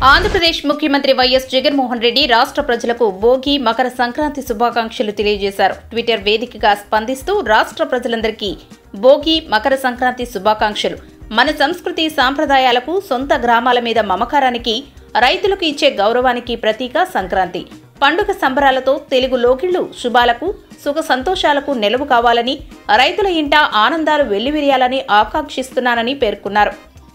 ఆంధ్రప్రదేశ్ ముఖ్యమంత్రి వైఎస్ జగన్మోహన్ రెడ్డి రాష్ట్ర ప్రజలకు భోగి మకర సంక్రాంతి శుభాకాంక్షలు తెలియజేశారు ట్విట్టర్ వేదికగా స్పందిస్తూ రాష్ట్ర ప్రజలందరికీ భోగి మకర సంక్రాంతి శుభాకాంక్షలు మన సంస్కృతి సాంప్రదాయాలకు సొంత గ్రామాల మీద మమకారానికి రైతులకు ఇచ్చే గౌరవానికి ప్రతీక సంక్రాంతి పండుగ సంబరాలతో తెలుగు లోకిళ్లు శుభాలకు సుఖ సంతోషాలకు నెలవు కావాలని రైతుల ఇంట ఆనందాలు వెల్లివిరియాలని ఆకాంక్షిస్తున్నానని పేర్కొన్నారు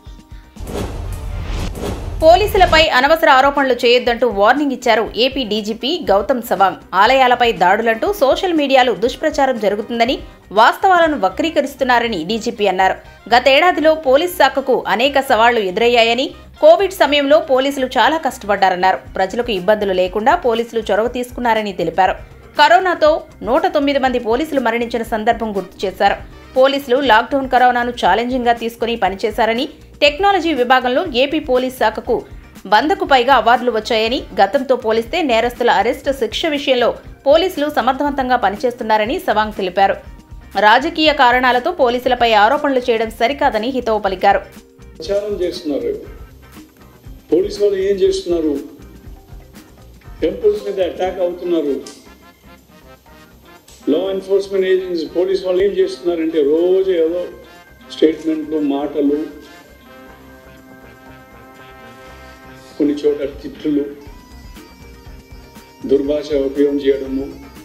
పోలీసులపై అనవసర ఆరోపణలు చేయొద్దంటూ వార్నింగ్ ఇచ్చారు ఏపీ డీజీపీ గౌతమ్ సవాంగ్ ఆలయాలపై దాడులంటూ సోషల్ మీడియాలో దుష్ప్రచారం జరుగుతుందని వాస్తవాలను వక్రీకరిస్తున్నారని డీజీపీ అన్నారు గతేడాదిలో పోలీస్ శాఖకు అనేక సవాళ్లు ఎదురయ్యాయని కోవిడ్ సమయంలో పోలీసులు చాలా కష్టపడ్డారన్నారు ప్రజలకు ఇబ్బందులు లేకుండా పోలీసులు చొరవ తీసుకున్నారని తెలిపారు కరోనాతో నూట తొమ్మిది మంది పోలీసులు మరణించిన సందర్భం గుర్తు చేశారు పోలీసులు లాక్డౌన్ కరోనాను ఛాలెంజింగ్ గా తీసుకుని పనిచేశారని టెక్నాలజీ విభాగంలో ఏపీ పోలీస్ శాఖకు వందకు పైగా అవార్డులు వచ్చాయని గతంతో పోలిస్తే నేరస్తుల అరెస్ట్ శిక్ష విషయంలో పోలీసులు సమర్థవంతంగా పనిచేస్తున్నారని సవాంగ్ తెలిపారు రాజకీయ కారణాలతో పోలీసులపై ఆరోపణలు చేయడం సరికాదని హితవు పలికారు ప్రచారం చేస్తున్నారు పోలీసు వాళ్ళు ఏం చేస్తున్నారు టెంపుల్స్ మీద అటాక్ అవుతున్నారు లా ఎన్ఫోర్స్మెంట్ ఏజెన్సీ పోలీస్ వాళ్ళు ఏం చేస్తున్నారంటే రోజు ఏదో స్టేట్మెంట్లు మాటలు కొన్ని చోట తిట్లు దుర్భాష ఉపయోగం చేయడము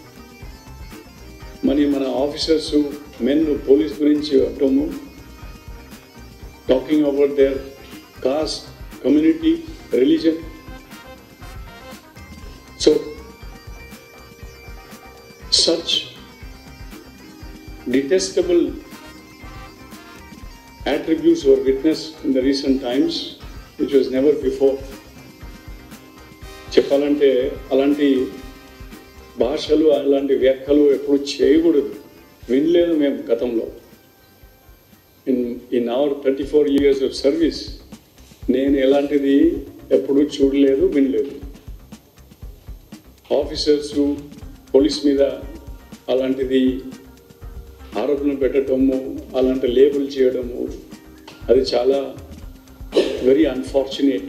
మరి మన ఆఫీసర్స్ మెన్ పోలీస్ గురించి చెప్పడము talking about their caste community religion so such detestable attributes were witnessed in the recent times, which was never before. చెప్పాలంటే అలాంటి భాషలు అలాంటి వ్యాఖ్యలు ఎప్పుడు చేయకూడదు వినలేదు మేము గతంలో in in our thirty four years of service నేను ఎలాంటిది ఎప్పుడు చూడలేదు వినలేదు ఆఫీసర్స్ పోలీస్ మీద అలాంటిది ఆరోపణ పెట్టడము అలాంటి లేబుల్ చేయడము అది చాలా వెరీ అన్ఫార్చునేట్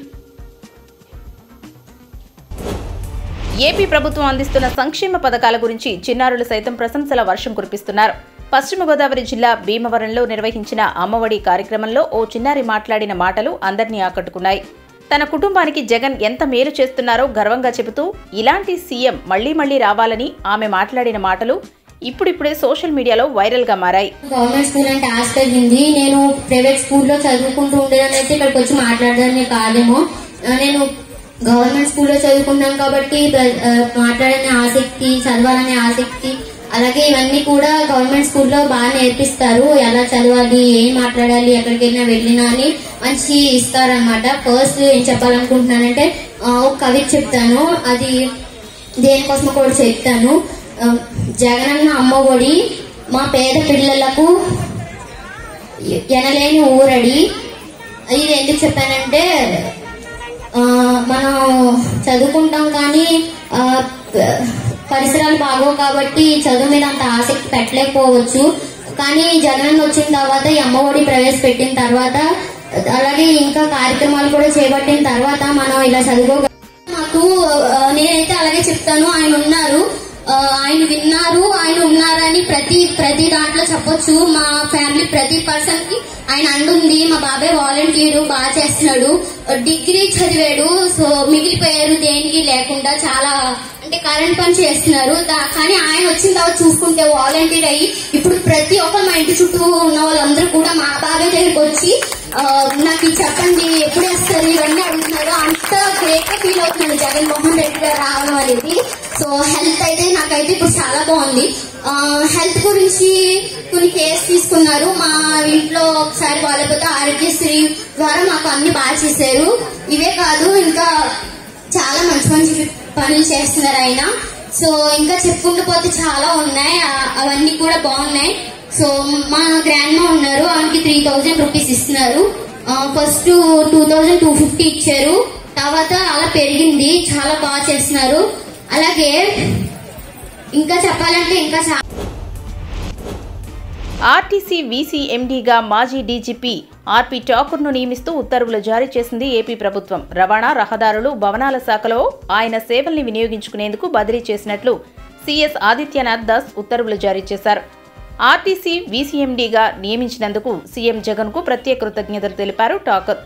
ఏపీ ప్రభుత్వం అందిస్తున్న సంక్షేమ పథకాల గురించి చిన్నారులు సైతం ప్రశంసల వర్షం కురిపిస్తున్నారు పశ్చిమ గోదావరి జిల్లా భీమవరంలో నిర్వహించిన అమ్మఒడి కార్యక్రమంలో ఓ చిన్నారి మాట్లాడిన మాటలు అందరినీ ఆకట్టుకున్నాయి తన కుటుంబానికి జగన్ ఎంత మేలు చేస్తున్నారో గర్వంగా చెబుతూ ఇలాంటి సీఎం మళ్లీ మళ్లీ రావాలని ఆమె మాట్లాడిన మాటలు ఇప్పుడిప్పుడే సోషల్ మీడియాలో వైరల్ గా మారాయి గవర్నమెంట్ స్కూల్ అంటే ఆశ కలిగింది నేను ప్రైవేట్ స్కూల్లో చదువుకుంటూ ఉండేదాన్ని అయితే ఇక్కడికి వచ్చి మాట్లాడడానికి కాదేమో ఆ, నేను గవర్నమెంట్ స్కూల్లో చదువుకున్నాను కాబట్టి ప్ర- ఆ, మాట్లాడనే ఆసక్తి చదవాలనే ఆసక్తి అలాగే ఇవన్నీ కూడా గవర్నమెంట్ స్కూల్లో బాగా నేర్పిస్తారు ఎలా చదవాలి ఏం మాట్లాడాలి ఎక్కడికైనా వెళ్ళినా అని మంచి ఇస్తారనమాట ఫస్ట్ ఏం చెప్పాలనుకుంటున్నానంటే ఆ, ఒక కవిత చెప్తాను అది దేనికోసం కూడా చెప్తాను ఆ, జగనన్న అమ్మఒడి మా పేద పిల్లలకు ఎ- ఎనలేని ఊరడి ఇది ఎందుకు చెప్పానంటే ఆ, మనం చదువుకుంటాం కానీ ఆ, ప- పరిసరాలు బాగోవు కాబట్టి చదువు మీద అంత ఆసక్తి పెట్టలేకపోవచ్చు కానీ జగన్ వచ్చిన తర్వాత ఈ అమ్మఒడి ప్రవేశపెట్టిన తర్వాత అలాగే ఇంకా కార్యక్రమాలు కూడా చేపట్టిన తర్వాత మనం ఇలా చదువుకోగలం మాకు ఆ, నేనైతే అలాగే చెప్తాను ఆయన ఉన్నారు ఆ, ఆయన విన్నారు ఆయన ఉన్నారని ప్రతి ప్రతి దాంట్లో చెప్పొచ్చు మా ఫ్యామిలీ ప్రతి పర్సన్ కి ఆయన అండుంది మా బాబాయ్ వాలంటీర్ బాగా చేస్తున్నాడు డిగ్రీ చదివాడు సో మిగిలిపోయారు దేనికి లేకుండా చాలా అంటే కరెంట్ పని చేస్తున్నారు దా- కానీ ఆయన వచ్చిన తర్వాత చూసుకుంటే వాలంటీర్ అయ్యి ఇప్పుడు ప్రతి ఒక్క మా ఇంటి చుట్టూ ఉన్న వాళ్ళందరూ కూడా మా బాబాయ్ దగ్గరికి వచ్చి ఆ, నాకు ఇది చెప్పండి ఎప్పుడు వేస్తారు ఇవన్నీ అడుగుతున్నారు అంత గ్రేట్ గా ఫీల్ అవుతున్నాను జగన్మోహన్ రెడ్డి గారు రావడం అనేది సో హెల్త్ అయితే నాకైతే ఇప్పుడు చాలా బాగుంది హెల్త్ గురించి కొన్ని కేర్స్ తీసుకున్నారు మా ఇంట్లో ఒకసారి బాగాలేకపోతే ఆరోగ్యశ్రీ ద్వారా మాకు అన్ని బాగా చేశారు ఇవే కాదు ఇంకా చాలా మంచి మంచి పనులు చేస్తున్నారు ఆయన సో ఇంకా చెప్పుకుంటూ పోతే చాలా ఉన్నాయి ఆ- అవన్నీ కూడా బాగున్నాయి సో మా గ్రాండ్ మా ఉన్నారు ఆమెకి త్రీ థౌజండ్ రూపీస్ ఇస్తున్నారు first two thousand two fifty ఇచ్చారు తర్వాత అలా పెరిగింది చాలా బాగా చేస్తున్నారు అలాగే ఇంకా చెప్పాలంటే ఇంకా చాలా ఆర్టీసీ వీసీ ఎండీగా మాజీ డీజీపీ ఆర్పీ ఠాకూర్ను నియమిస్తూ ఉత్తర్వులు జారీ చేసింది ఏపీ ప్రభుత్వం రవాణా రహదారులు భవనాల శాఖలో ఆయన సేవల్ని వినియోగించుకునేందుకు బదిలీ చేసినట్లు సీఎస్ ఆదిత్యనాథ్ దాస్ ఉత్తర్వులు జారీ చేశారు ఆర్టీసీ వీసీఎండీగా నియమించినందుకు సీఎం జగన్కు ప్రత్యేక కృతజ్ఞతలు తెలిపారు ఠాకూర్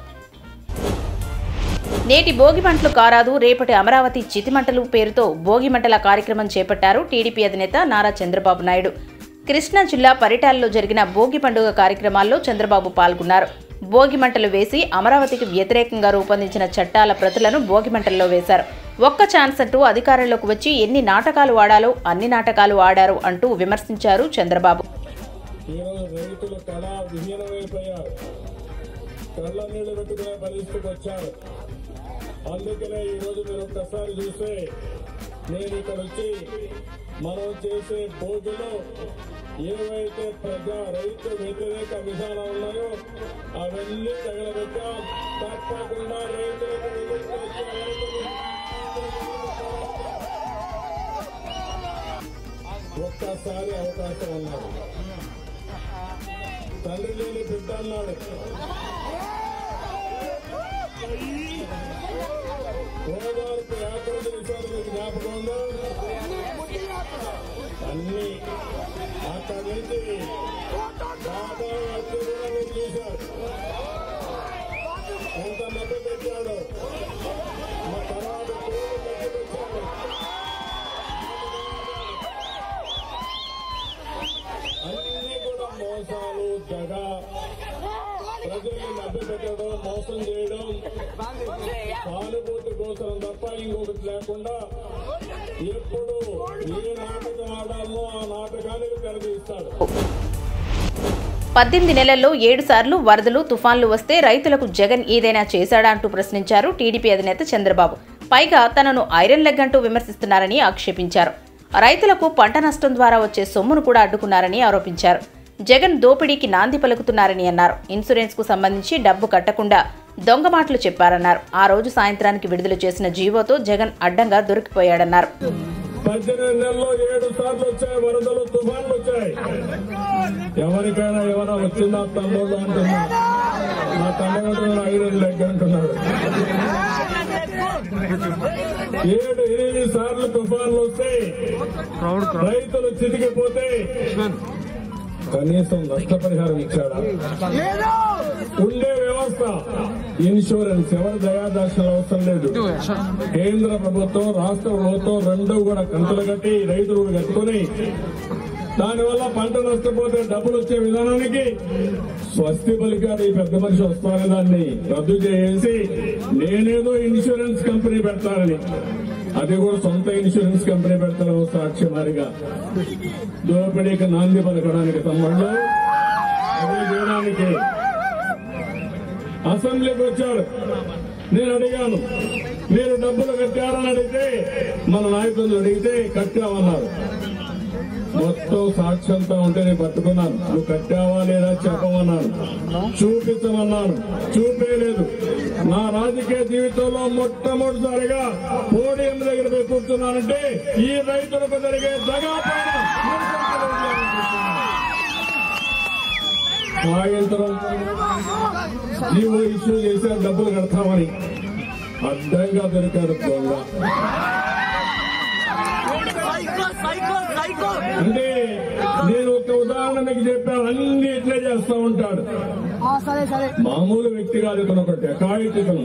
నేటి భోగిమంటలు కారాదు రేపటి అమరావతి చితిమంటలు పేరుతో భోగిమంటల కార్యక్రమం చేపట్టారు టీడీపీ అధినేత నారా చంద్రబాబు నాయుడు కృష్ణా జిల్లా పరిటాలలో జరిగిన భోగి పండుగ కార్యక్రమాల్లో చంద్రబాబు పాల్గొన్నారు భోగిమంటలు వేసి అమరావతికి వ్యతిరేకంగా రూపొందించిన చట్టాల ప్రతులను భోగిమంటల్లో వేశారు ఒక్క ఛాన్స్ అంటూ అధికారంలోకి వచ్చి ఎన్ని నాటకాలు ఆడాలో అన్ని నాటకాలు ఆడారు అంటూ విమర్శించారు చంద్రబాబు ఈరోజు రైతులు కళ విహీనమైపోయారు కళ్ళ నీళ్లు పెట్టుకునే పరిస్థితికి వచ్చారు అందుకనే ఈరోజు మీరు ఒక్కసారి చూస్తే నేను ఇక్కడ వచ్చి మనం చేసే భోగిలో ఏవైతే ప్రజా రైతు వ్యతిరేక విధానాలు ఉన్నాయో అవన్నీ తగలబెట్టాం తప్పకుండా రైతులకు విముక్తి వచ్చే వరకు ఒక్కసారి అవకాశం ఉన్నారు తండ్రి లేని బిడ్డ అన్నాడు గోదావరికి యాత్ర చేశారు మీకు జ్ఞాపకం ఉందా అన్ని అక్కడి నుంచి బాబా వచ్చి కూడా మీరు చూశారు ఎంత మధ్య పెట్టాడు మా తర్వాత కోడి మధ్య పెట్టాడు అన్ని కూడా మోసాలు దగ ప్రజల్ని మభ్యపెట్టడం మోసం చేయడం సానుభూతి కోసం తప్ప ఇంకొకటి లేకుండా ఎప్పుడు ఏ నాటకం ఆడాలో ఆ నాటకానికి తెరదీస్తాడు పద్దెనిమిది నెలల్లో ఏడు సార్లు వరదలు తుఫాన్లు వస్తే రైతులకు జగన్ ఏదైనా చేశాడా అంటూ ప్రశ్నించారు టీడీపీ అధినేత చంద్రబాబు పైగా తనను ఐరన్ లెగ్ అంటూ విమర్శిస్తున్నారని ఆక్షేపించారు రైతులకు పంట నష్టం ద్వారా వచ్చే సొమ్మును కూడా అడ్డుకున్నారని ఆరోపించారు జగన్ దోపిడీకి నాంది పలుకుతున్నారని అన్నారు ఇన్సూరెన్స్ కు సంబంధించి డబ్బు కట్టకుండా దొంగ మాటలు చెప్పారన్నారు ఆ రోజు సాయంత్రానికి విడుదల చేసిన జీవోతో జగన్ అడ్డంగా దొరికిపోయాడన్నారు పద్దెనిమిది నెలల్లో ఏడు సార్లు వచ్చాయి వరదలు తుఫాన్లు వచ్చాయి ఎవరికైనా ఎవరో వచ్చిందా తమ్ముడు అంటున్నా మా తమ్ముడు ఐరన్ లెగ్ అంటున్నాడు ఏడు ఎనిమిది సార్లు తుఫాన్లు వస్తే రైతులు చితికిపోతే కనీసం నష్టపరిహారం ఇచ్చాడా ఉండే వ్యవస్థ ఇన్సూరెన్స్ ఎవరి దయాదాక్షలు అవసరం లేదు కేంద్ర ప్రభుత్వం రాష్ట్ర ప్రభుత్వం రెండు కూడా కంతులు కట్టి రైతులు కూడా కట్టుకుని దానివల్ల పంట నష్టపోతే డబ్బులు వచ్చే విధానానికి స్వస్తి పలికారు ఈ పెద్ద మనిషి వస్తారని దాన్ని రద్దు చేసి నేనేదో ఇన్సూరెన్స్ కంపెనీ పెడతానని అది కూడా సొంత ఇన్సూరెన్స్ కంపెనీ పెడతాను సాక్ష్యమారిగా దోపిడీకి నాంది పలకడానికి తమ్ముళ్ళు అదే చేయడానికి అసెంబ్లీకి వచ్చాడు నేను అడిగాను మీరు డబ్బులు కట్టారని అడిగితే మన నాయకులు అడిగితే కట్టామన్నారు మొత్తం సాక్ష్యంతో ఉంటే నేను పట్టుకున్నాను నువ్వు కట్టావా లేదా చెప్పమన్నాను చూపించమన్నాను చూపేయలేదు నా రాజకీయ జీవితంలో మొట్టమొదటిసారిగా పోడియం దగ్గర పోయి కూర్చున్నానంటే ఈ రైతులకు జరిగే దగా పైన సాయంత్రం జీవో ఇష్యూ చేశారు డబ్బులు కడతామని అడ్డంగా దొరికాడు దొంగ అంటే నేను ఒక ఉదాహరణ మీకు చెప్పాను అన్ని ఇట్లే చేస్తా ఉంటాడు మామూలు వ్యక్తి కాదు ఇతను ఒక డెకాయిట్ ఇతను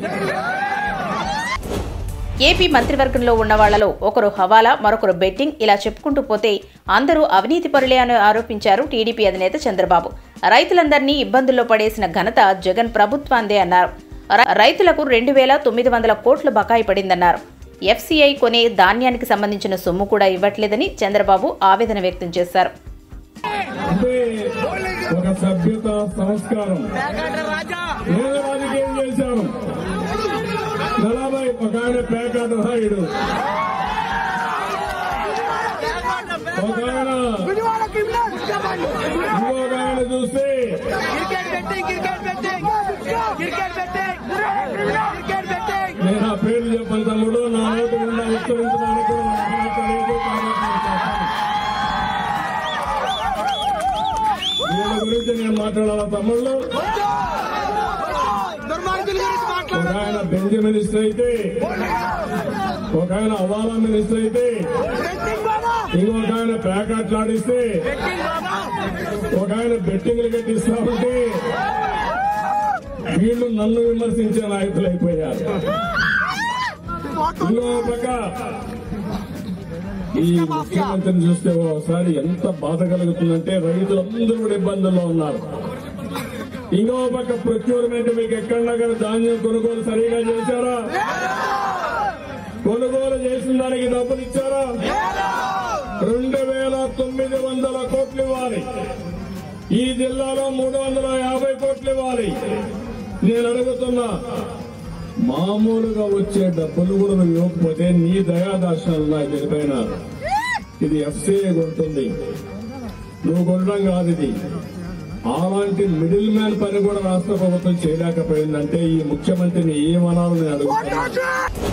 ఏపీ మంత్రివర్గంలో ఉన్న వాళ్లలో ఒకరు హవాలా మరొకరు బెట్టింగ్ ఇలా చెప్పుకుంటూ పోతే అందరూ అవినీతి పరులే అని ఆరోపించారు టీడీపీ అధినేత చంద్రబాబు రైతులందరినీ ఇబ్బందుల్లో పడేసిన ఘనత జగన్ ప్రభుత్వాందే అన్నారు ర- రైతులకు రెండు వేల తొమ్మిది వందల కోట్ల బకాయి పడిందన్నారు ఎఫ్సీఐ కొనే ధాన్యానికి సంబంధించిన సొమ్ము కూడా ఇవ్వట్లేదని చంద్రబాబు ఆవేదన వ్యక్తం చేశారు అంటే ఒక సభ్యత సంస్కారం నేను రాజకీయం చేశాను నలభై ఒక ఆయన పేకాట రాయుడు ఒక ఆయన ఇంకొక ఆయన చూస్తే నేను ఆ పేర్లు చెప్పను తమ్ముడు నా నోటి గుండా ఉత్తరించడానికి కూడా నాకు అర్హత లేదు కాబట్టి నేను చెప్పను. వీళ్ళ గురించి నేను మాట్లాడాలా తమ్ముళ్ళు ఒక ఆయన బెంజ్ మినిస్టర్ అయితే ఒక ఆయన హవాలా మినిస్టర్ అయితే ఇంకొక ఆయన ప్యాకెట్లు ఆడిస్తే ఒక ఆయన బెట్టింగ్లు కట్టిస్తా ఉంటే వీళ్ళు నన్ను విమర్శించే నాయకులు అయిపోయారు ఇంకో పక్క ఈ ముఖ్యమంత్రిని చూస్తే ఒకసారి ఎంత బాధ కలుగుతుందంటే రైతులందరూ కూడా ఇబ్బందుల్లో ఉన్నారు ఇంకో పక్క ప్రొక్యూర్మెంట్ మీకు ఎక్కడన్నా కానీ ధాన్యం కొనుగోలు సరిగా చేశారా కొనుగోలు చేసిన దానికి డబ్బులు ఇచ్చారా రెండు వేల తొమ్మిది వందల కోట్లు ఇవ్వాలి ఈ జిల్లాలో మూడు వందల యాభై కోట్లు ఇవ్వాలి నేను అడుగుతున్నా మామూలుగా వచ్చే డబ్బులు కూడా నువ్వు ఇవ్వకపోతే నీ దయాదార్శనాలు నాకు దీనిపైన ఇది ఎఫ్సీఏ కొంటుంది నువ్వు కొనడం కాదు ఇది అలాంటి మిడిల్ మ్యాన్ పని కూడా రాష్ట్ర ప్రభుత్వం చేయలేకపోయిందంటే ఈ ముఖ్యమంత్రిని ఏమనాలని నేను అడుగుతున్నా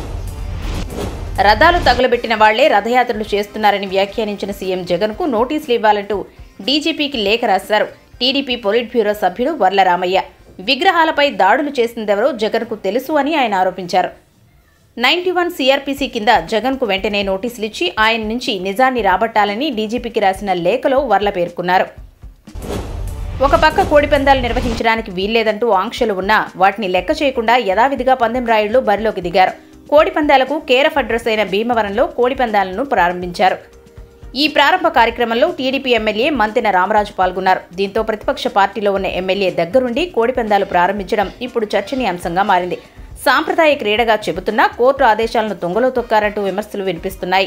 రథాలు తగులబెట్టిన వాళ్లే రథయాత్రలు చేస్తున్నారని వ్యాఖ్యానించిన సీఎం జగన్ కు నోటీసులు ఇవ్వాలంటూ డీజీపీకి లేఖ రాశారు టీడీపీ పొలిట్ బ్యూరో సభ్యుడు వర్ల రామయ్య విగ్రహాలపై దాడులు చేసిందెవరో జగన్ కు తెలుసు అని ఆయన ఆరోపించారు నైన్టీ వన్ సిఆర్పీసీ కింద జగన్ కు వెంటనే నోటీసులు ఇచ్చి ఆయన నుంచి నిజాన్ని రాబట్టాలని డీజీపీకి రాసిన లేఖలో వర్ల పేర్కొన్నారు ఒక పక్క కోడిపందాలు నిర్వహించడానికి వీల్లేదంటూ ఆంక్షలు ఉన్నా వాటిని లెక్క చేయకుండా యథావిధిగా పందెం రాయుళ్లు బరిలోకి దిగారు కోడిపందాలకు కేరఫ్ అడ్రస్ అయిన భీమవరంలో కోడిపందాలను ప్రారంభించారు ఈ ప్రారంభ కార్యక్రమంలో టీడీపీ ఎమ్మెల్యే మంతెన రామరాజు పాల్గొన్నారు దీంతో ప్రతిపక్ష పార్టీలో ఉన్న ఎమ్మెల్యే దగ్గరుండి కోడిపందాలు ప్రారంభించడం ఇప్పుడు చర్చనీయాంశంగా మారింది సాంప్రదాయ క్రీడగా చెబుతున్నా కోర్టు ఆదేశాలను తొంగలో తొక్కారంటూ విమర్శలు వినిపిస్తున్నాయి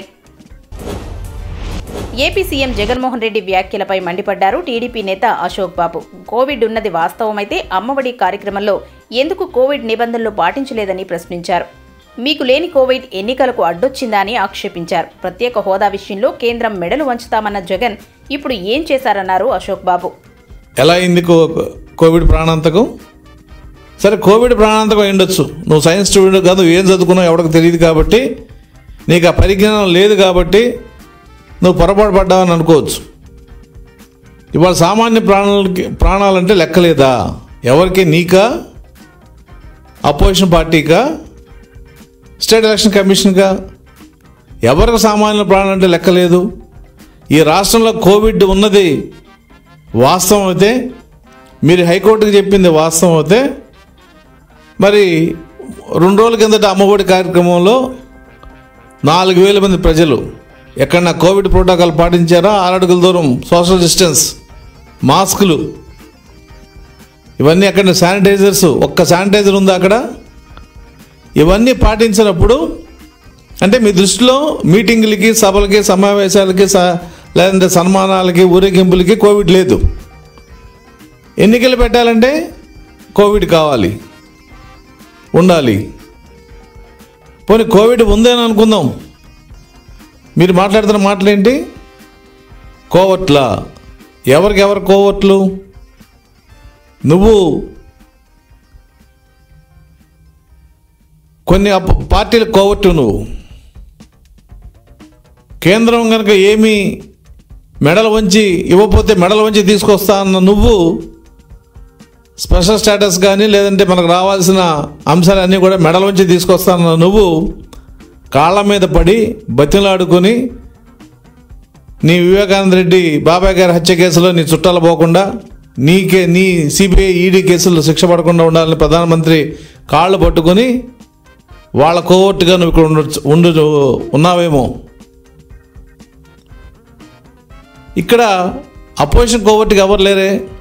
ఏపీ సీఎం జగన్మోహన్ రెడ్డి వ్యాఖ్యలపై మండిపడ్డారు టీడీపీ నేత అశోక్ బాబు కోవిడ్ ఉన్నది వాస్తవమైతే అమ్మఒడి కార్యక్రమంలో ఎందుకు కోవిడ్ నిబంధనలు పాటించలేదని ప్రశ్నించారు మీకు లేని కోవిడ్ ఎన్నికలకు అడ్డొచ్చిందా అని ఆక్షేపించారు ప్రత్యేక హోదా విషయంలో కేంద్రం మెడలు వంచుతామన్న జగన్ ఇప్పుడు ఏం చేశారన్నారు అశోక్ బాబు ఎలా అయింది కో- కోవిడ్ ప్రాణాంతకం సరే కోవిడ్ ప్రాణాంతకం అయి ఉండొచ్చు నువ్వు సైన్స్ స్టూడెంట్ కాదు ఏం చదువుకున్నావు ఎవరికి తెలియదు కాబట్టి నీకు ఆ పరిజ్ఞానం లేదు కాబట్టి నువ్వు పొరపాటు పడ్డావని అనుకోవచ్చు ఇవాళ సామాన్య ప్రాణాలకి ప్రాణాలంటే లెక్కలేదా ఎవరికి నీకా అపోజిషన్ పార్టీకా స్టేట్ ఎలక్షన్ కమిషన్గా ఎవరికి సామాన్య ప్రాణాలు అంటే లెక్కలేదు ఈ రాష్ట్రంలో కోవిడ్ ఉన్నది వాస్తవం అయితే మీరు హైకోర్టుకి చెప్పింది వాస్తవం అయితే మరి రెండు రోజుల కిందట అమ్మఒడి కార్యక్రమంలో నాలుగు వేల మంది ప్రజలు ఎక్కడన్నా కోవిడ్ ప్రోటోకాల్ పాటించారా ఆరడుగుల దూరం సోషల్ డిస్టెన్స్ మాస్కులు ఇవన్నీ అక్కడ శానిటైజర్స్ ఒక్క శానిటైజర్ ఉందా అక్కడ ఇవన్నీ పాటించినప్పుడు అంటే మీ దృష్టిలో మీటింగులకి సభలకి సమావేశాలకి స లేదంటే సన్మానాలకి ఊరేగింపులకి కోవిడ్ లేదు ఎన్నికలు పెట్టాలంటే కోవిడ్ కావాలి ఉండాలి పోనీ కోవిడ్ ఉందని అనుకుందాం మీరు మాట్లాడుతున్న మాటలేంటి కోవట్ల ఎవరికి ఎవరు కోవట్లు నువ్వు కొన్ని అప్- పార్టీలకు కోవట్టు నువ్వు కేంద్రం కనుక ఏమీ మెడలు వంచి ఇవ్వకపోతే మెడలు వంచి తీసుకొస్తా అన్న నువ్వు స్పెషల్ స్టేటస్ కానీ లేదంటే మనకు రావాల్సిన అంశాలన్నీ కూడా మెడల వంచి తీసుకొస్తానన్న నువ్వు కాళ్ళ మీద పడి బతిలాడుకొని నీ వివేకానంద రెడ్డి బాబాయ్ గారి హత్య కేసులో నీ చుట్టాలు పోకుండా నీకే నీ సిబిఐ ఈడీ కేసుల్లో శిక్ష పడకుండా ఉండాలని ప్రధానమంత్రి కాళ్ళు పట్టుకొని వాళ్ళ కోవర్టుగా నువ్వు ఇక్కడ ఉండొచ్చు ఉండు ఉన్నావేమో ఇక్కడ అపోజిషన్ కోవర్టుగా ఎవరు లేరే